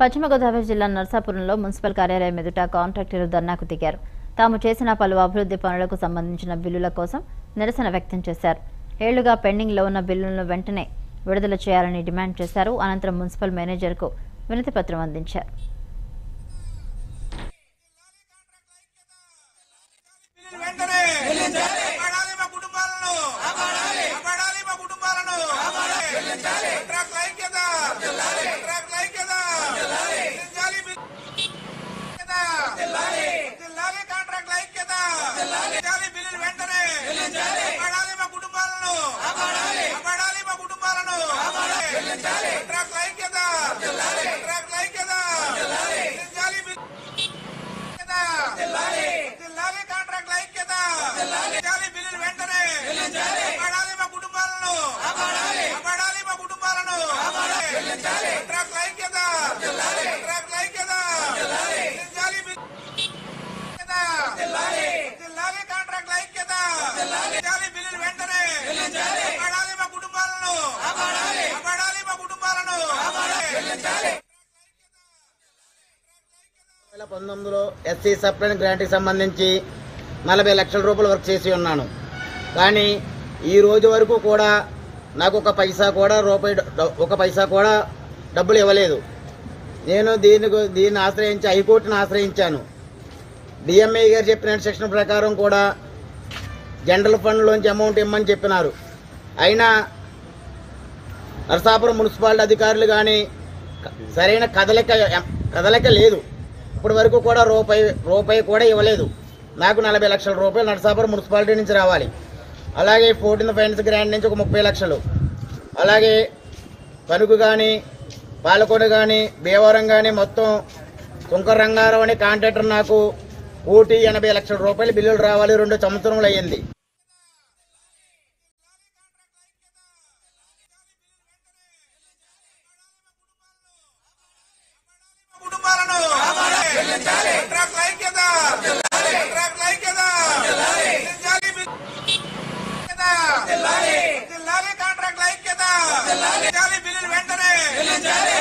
పశ్చిమ గోదావరి జిల్లా నర్సాపురంలో మున్సిపల్ కార్యాలయం ఎదుట కాంట్రాక్టర్లు ధర్నాకు దిగారు తాము చేసిన పలు అభివృద్ధి పనులకు సంబంధించిన బిల్లుల కోసం నిరసన వ్యక్తం చేశారు ఏళ్లుగా పెండింగ్లో ఉన్న బిల్లులను వెంటనే విడుదల చేయాలని డిమాండ్ చేశారు అనంతరం మున్సిపల్ మేనేజర్కు వినతి పత్రం అందించారు వెంటనే కాపాడాలి మా కుటుంబాలను కాపాడాలి మా కుటుంబాలను కాంట్రాక్ట్ ఐక్యత కాంట్రాక్ట్ ఐక్యత చెల్లించాలి బిల్- ఐక్యత. చెల్లాలి కాంట్రాక్ట్ ఐక్యత చెల్లించాలి బిల్లులు వెంటనే కాపాడాలి మా కుటుంబాలను కాపాడాలి మా కుటుంబాలను కాంట్రాక్ట్ ఐక్యత కాంట్రాక్ట్ ఐక్యత చెల్లించాలి బిల్- ఐక్యత. జిల్లాలి కాంట్రాక్ట్ ఐక్యత జిల్లాలి బిల్లులు వెంటనే కాపాడాలి మా కుటుంబాలను కాపాడాలి మా కుటుంబాలను కాంట్రాక్ట్ ఐక్యత కాంట్రాక్ట్ ఐక్యత జిల్లాలి బిల్- ఐక్యత. జిల్లాలి కాంట్రాక్ట్ ఐక్యత జిల్లాలి బిల్లులు వెంటనే కాపాడాలి మా కుటుంబాలను కాపాడాలి మా కుటుంబాలను వేల పంతొమ్మిదిలో ఎస్సీ సప్లైన్ గ్రాంట్కి సంబంధించి నలభై లక్షల రూపాయలు వర్క్ చేసి ఉన్నాను కానీ ఈ రోజు వరకు కూడా నాకు ఒక పైసా కూడా రూపాయి డ- ఒక పైసా కూడా డబ్బులు ఇవ్వలేదు నేను దీన్ని గు- దీన్ని ఆశ్రయించి హైకోర్టును ఆశ్రయించాను డిఎంఏ గారు చెప్పిన సెక్షన్ ప్రకారం కూడా జనరల్ ఫండ్లోంచి అమౌంట్ ఇమ్మని చెప్పినారు అయినా నరసాపురం మున్సిపాలిటీ అధికారులు కానీ సరైన కదలిక కదలిక లేదు ఇప్పటి వరకు కూడా రూపాయి రూపాయి కూడా ఇవ్వలేదు నాకు నలభై లక్షల రూపాయలు నరసాపురం మున్సిపాలిటీ నుంచి రావాలి అలాగే ఫోర్టీన్ ఫైనాన్స్ గ్రాంట్ నుంచి ఒక ముప్పై లక్షలు అలాగే తణుకు కానీ పాలకొండ కానీ భీమవరం కానీ మొత్తం కుంకర రంగారావు అనే కాంట్రాక్టర్ నాకు కోటి ఎనభై లక్షల రూపాయలు బిల్లులు రావాలి రెండు సంవత్సరములు అయ్యింది కుటుంబాలను కాంట్రాక్ట్ ఐక్యత కాంట్రాక్ట్ ఐక్యత చెల్లించాలి బిల్- ఐక్యత. జిల్లాలి కాంట్రాక్ట్ ఐక్యత చెల్లించాలి బిల్లులు వెంటనే